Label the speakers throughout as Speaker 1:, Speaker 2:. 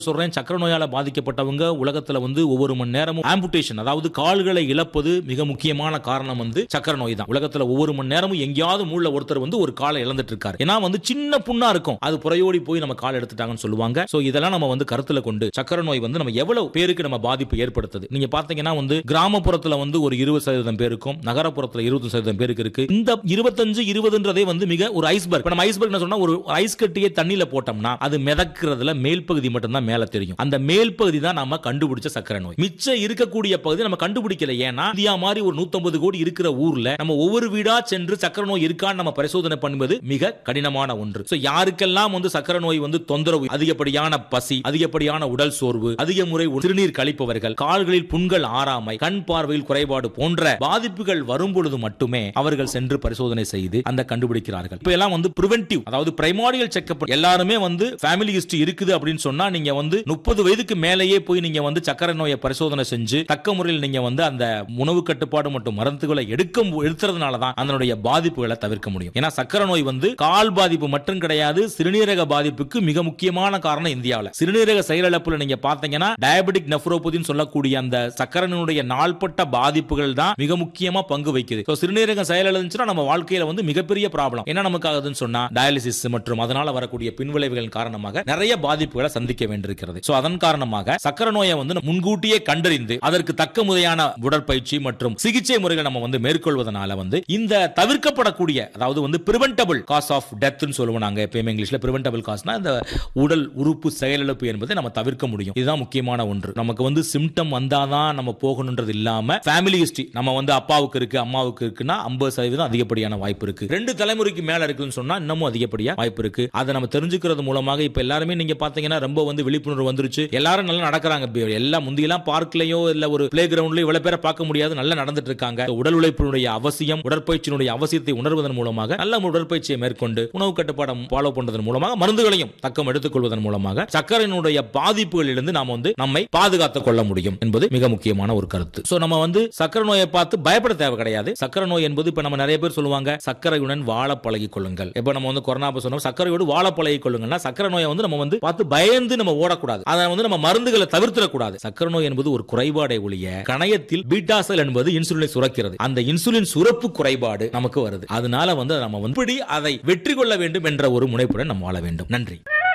Speaker 1: சொல்றேன் சக்கர நோயால பாதிக்கப்பட்டவங்க உலகத்துல வந்து ஒவ்வொரு மணி நேரமும் ஆம்புடேஷன் அதாவது கால்களை இழப்பது மிக முக்கியமான காரணம் வந்து சக்கர நோய் தான் உலகத்துல ஒவ்வொரு மணி நேரமும் எங்கேயாவது மூல ஒருத்தர் வந்து ஒரு காலை இழந்துட்டு இருக்காரு ஏன்னா வந்து சின்ன புண்ணா இருக்கும் அது புறையோடி போய் நம்ம கால் எடுத்துட்டாங்கன்னு சொல்லுவாங்க சோ இதெல்லாம் நம்ம வந்து கருத்துல கொண்டு சக்கர நோய் வந்து நம்ம எவ்வளவு பேருக்கு நம்ம பாதிப்பு ஏற்படுத்துது நீங்க பாத்தீங்கன்னா வந்து கிராமப்புறத்துல வந்து ஒரு இருபது சதவீதம் பேருக்கும் நகரப்புறத்துல இருபது சதவீதம் பேருக்கு இருக்கு இந்த இருபத்தஞ்சு இருபதுன்றதே வந்து மிக ஒரு ஐஸ்பர்க் நம்ம ஐஸ்பர்க் என்ன சொன்னா ஒரு ஐஸ் கட்டியை தண்ணியில போட்டோம்னா அது மிதக்கிறதுல மேல் பகுதி மட்டும்தான் மேல தெரியும் அந்த மேல் பகுதி தான் நம்ம கண்டுபிடிச்ச சக்கரை நோய் மிச்சம் இருக்கக்கூடிய பகுதி நம்ம கண்டுபிடிக்கல ஏன்னா இந்தியா மாதிரி ஒரு 150 கோடி இருக்கிற ஊர்ல நம்ம ஒவ்வொரு வீடா சென்று சக்கரை நோய் இருக்கான்னு நம்ம பரிசோதனை பண்ணுவது மிக கடினமான ஒன்று சோ யாருக்கெல்லாம் வந்து சக்கரை நோய் வந்து தொந்தரவு அதிகப்படியான பசி அதிகப்படியான உடல் சோர்வு அதிக முறை சிறுநீர் கழிப்பவர்கள் கால்களில் புண்கள் ஆறாமை கண் பார்வையில் குறைபாடு போன்ற பாதிப்புகள் வரும் பொழுது மட்டுமே அவர்கள் சென்று பரிசோதனை செய்து அந்த கண்டுபிடிக்கிறார்கள் இப்ப எல்லாம் வந்து பிரிவென்டிவ் அதாவது பிரைமாரியல் செக்அப் எல்லாருமே வந்து ஃபேமிலி ஹிஸ்டரி இருக்குது அப்படின்னு சொன்னா நீங்க வந்து முப்பது வயதுக்கு மேலேயே போய் நீங்க வந்து சக்கரை நோயை பரிசோதனை செஞ்சு தக்க முறையில் நீங்க வந்து அந்த உணவு கட்டுப்பாடு மற்றும் மருந்துகளை எடுக்க எடுத்துறதுனால தான் அதனுடைய பாதிப்புகளை தவிர்க்க முடியும் ஏன்னா சக்கரை நோய் வந்து கால் பாதிப்பு மட்டும் கிடையாது சிறுநீரக பாதிப்புக்கு மிக முக்கியமான காரணம் இந்தியாவில் சிறுநீரக செயலிழப்புல நீங்க பாத்தீங்கன்னா டயபெட்டிக் நெஃப்ரோபதின்னு சொல்லக்கூடிய அந்த சக்கரனுடைய நாள்பட்ட பாதிப்புகள் தான் மிக முக்கியமா பங்கு வகிக்குது So, சிறுநீரகம் செயலிழந்துச்சுன்னா நம்ம வாழ்க்கையில வந்து மிகப்பெரிய ப்ராப்ளம் என்ன நமக்கு ஆகுதுன்னு சொன்னா டயாலிசிஸ் மற்றும் அதனால வரக்கூடிய பின்விளைவுகள் காரணமாக நிறைய பாதிப்புகளை சந்திக்க வேண்டியிருக்கிறது சோ அதன் காரணமாக சக்கரை நோயை வந்து முன்கூட்டியே கண்டறிந்து அதற்கு தக்க முறையான உடற்பயிற்சி மற்றும் சிகிச்சை முறைகள் நம்ம வந்து மேற்கொள்வதனால வந்து இந்த தவிர்க்கப்படக்கூடிய அதாவது வந்து பிரிவென்டபிள் காஸ் ஆஃப் டெத்னு சொல்லுவோம் நாங்க எப்பயுமே இங்கிலீஷ்ல பிரிவென்டபிள் காஸ்னா இந்த உடல் உறுப்பு செயலிழப்பு என்பதை நம்ம தவிர்க்க முடியும் இதுதான் முக்கியமான ஒன்று நமக்கு வந்து சிம்டம் வந்தாதான் நம்ம போகணுன்றது இல்லாம ஃபேமிலி ஹிஸ்டரி நம்ம வந்து அப்பாவுக்கு இருக்கு அம்மாவுக்கு இருக்குன்னா ஐம்பது சதவீதம் அதிகப்படியான வாய்ப்பு இருக்கு ரெண்டு தலைமுறைக்கு மேல இருக்குன்னு சொன்னா இன்னமும் அதிகப்படியா வாய்ப்பு இருக்கு அதை நம்ம தெரிஞ்சுக்கிறது மூலமாக இப்ப எல்லாருமே நீங்க பாத்தீங்கன்னா ரொம்ப வந்து விழிப்புணர்வு வந்துருச்சு எல்லாரும் நல்லா நடக்கிறாங்க இப்ப எல்லாம் முந்தியெல்லாம் பார்க்லயோ இல்ல ஒரு பிளே கிரவுண்ட்லயோ இவ்வளவு பேரை பார்க்க முடியாது நல்லா நடந்துட்டு இருக்காங்க உடல் உழைப்பினுடைய அவசியம் உடற்பயிற்சியினுடைய அவசியத்தை உணர்வதன் மூலமாக நல்ல ஒரு உடற்பயிற்சியை மேற்கொண்டு உணவு கட்டுப்பாடம் ஃபாலோ பண்றதன் மூலமாக மருந்துகளையும் தக்கம் எடுத்துக் கொள்வதன் மூலமாக சக்கரையினுடைய பாதிப்புகளிலிருந்து நாம் வந்து நம்மை பாதுகாத்துக் கொள்ள முடியும் என்பது மிக முக்கியமான ஒரு கருத்து சோ நம்ம வந்து சக்கரை நோயை பார்த்து பயப்பட தேவை கிடையாது சக்கரை நோய் என்பது இப்ப நம்ம நிறைய பேர் சொல்லுவாங்க சக்கரையுடன் வாழ பழகிக் கொள்ளுங்கள் இப்ப நம்ம வந்து கொரோனா சொன்னோம் சக்கரையோடு வாழ பழகிக் கொள்ளுங்கள்னா சக்கரை நோயை வந்து நம்ம வந்து பார்த்து பயந்து நம்ம ஓடக்கூடாது அதை வந்து நம்ம மருந்துகளை தவிர்த்திடக்கூடாது சக்கரை நோய் என்பது ஒரு குறைபாடை ஒழிய கணையத்தில் பீட்டா செல் என்பது இன்சுலினை சுரக்கிறது அந்த இன்சுலின் சுரப்பு குறைபாடு நமக்கு வருது அதனால வந்து நம்ம வந்து இப்படி அதை வெற்றி கொள்ள வேண்டும் என்ற ஒரு முனைப்புடன் நம்ம வாழ வேண்டும் நன்றி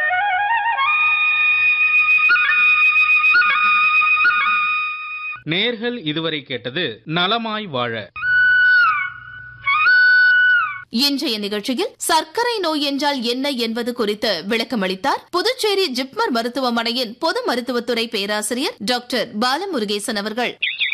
Speaker 2: நேர்கள் இதுவரை கேட்டது நலமாய் வாழ
Speaker 3: இன்றைய நிகழ்ச்சியில் சர்க்கரை நோய் என்றால் என்ன என்பது குறித்து விளக்கமளித்தார் புதுச்சேரி ஜிப்மர் மருத்துவமனையின் பொது மருத்துவத்துறை பேராசிரியர் டாக்டர் பாலமுருகேசன் அவர்கள்